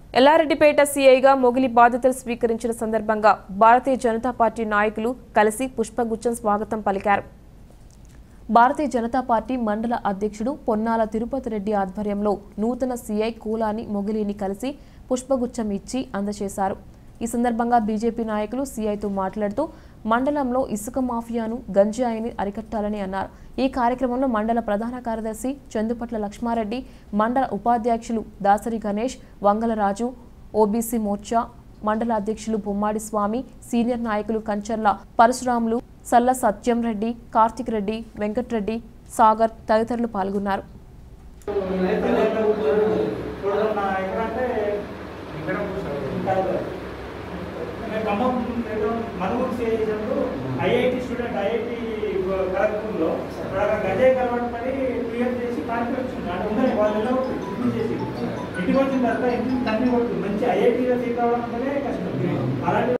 ఎల్లారెడ్డిపేట సీఐగా మొగిలి బాధ్యతలు స్వీకరించిన సందర్భంగా భారతీయ జనతా పార్టీ నాయకులు కలిసి పుష్పగుచ్చం స్వాగతం పలికారు భారతీయ జనతా పార్టీ మండల అధ్యక్షుడు పొన్నాల తిరుపతి రెడ్డి ఆధ్వర్యంలో నూతన సీఐ కూలాని మొగిలిని కలిసి పుష్పగుచ్చం ఇచ్చి అందజేశారు ఈ సందర్భంగా బీజేపీ నాయకులు సీఐతో మాట్లాడుతూ మండలంలో ఇసుక మాఫియాను గంజాయిని అరికట్టాలని అన్నారు ఈ కార్యక్రమంలో మండల ప్రధాన కార్యదర్శి చందుపట్ల లక్ష్మారెడ్డి మండల ఉపాధ్యక్షులు దాసరి గణేష్ వంగలరాజు ఓబీసీ మోర్చా మండల అధ్యక్షులు బొమ్మాడి స్వామి సీనియర్ నాయకులు కంచర్ల పరశురాములు సల్ల సత్యం రెడ్డి కార్తిక్ రెడ్డి వెంకట్రెడ్డి సాగర్ తదితరులు పాల్గొన్నారు చూడన్న ఎక్కడంటే కాదు. నేను ఖమ్మం ఏదో మనుగూరు చేసినప్పుడు ఐఐటి స్టూడెంట్ ఐఐటి ఖరగ్పూర్లో అక్కడ గజాయి కలవడం పని క్లియర్ చేసి పార్టీ వచ్చింది అక్కడ ఉందని వాళ్ళు ఇది చేసి ఇంటికి వచ్చిన తర్వాత ఇంటికి తన్ని కొడుతుంది మంచి ఐఐటీలో సీట్ రావడం అనేది కష్టం అలాంటి